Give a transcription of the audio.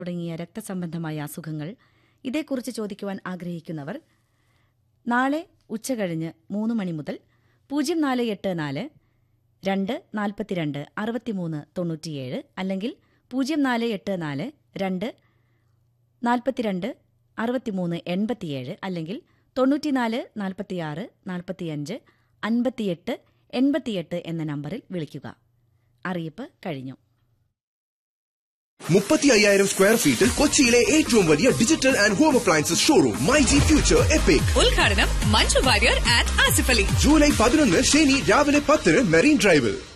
തുടങ്ങിയ രക്തസംബന്ധമായ അസുഖങ്ങൾ ഇതേക്കുറിച്ച് ചോദിക്കുവാൻ ആഗ്രഹിക്കുന്നവർ നാളെ ഉച്ചകഴിഞ്ഞ് മൂന്ന് മണി മുതൽ പൂജ്യം നാല് എട്ട് നാല് രണ്ട് നാൽപ്പത്തിരണ്ട് അറുപത്തിമൂന്ന് തൊണ്ണൂറ്റിയേഴ് അല്ലെങ്കിൽ പൂജ്യം നാല് എട്ട് നാല് രണ്ട് നാൽപ്പത്തിരണ്ട് അറുപത്തിമൂന്ന് എൺപത്തിയേഴ് അല്ലെങ്കിൽ തൊണ്ണൂറ്റിനാല് നാൽപ്പത്തിയാറ് നാൽപ്പത്തിയഞ്ച് അൻപത്തിയെട്ട് എൺപത്തിയെട്ട് എന്ന നമ്പറിൽ വിളിക്കുക അറിയിപ്പ് കഴിഞ്ഞു മുപ്പത്തി അയ്യായിരം സ്ക്വയർ ഫീറ്റിൽ കൊച്ചിയിലെ ഏറ്റവും വലിയ digital and home appliances showroom my G future epic ഉദ്ഘാടനം മഞ്ജു വാര്യർ ആൻഡ് ആസിഫ് അലി ജൂലൈ പതിനൊന്ന് ശനി രാവിലെ പത്തിന് മെറീൻ ഡ്രൈവിൽ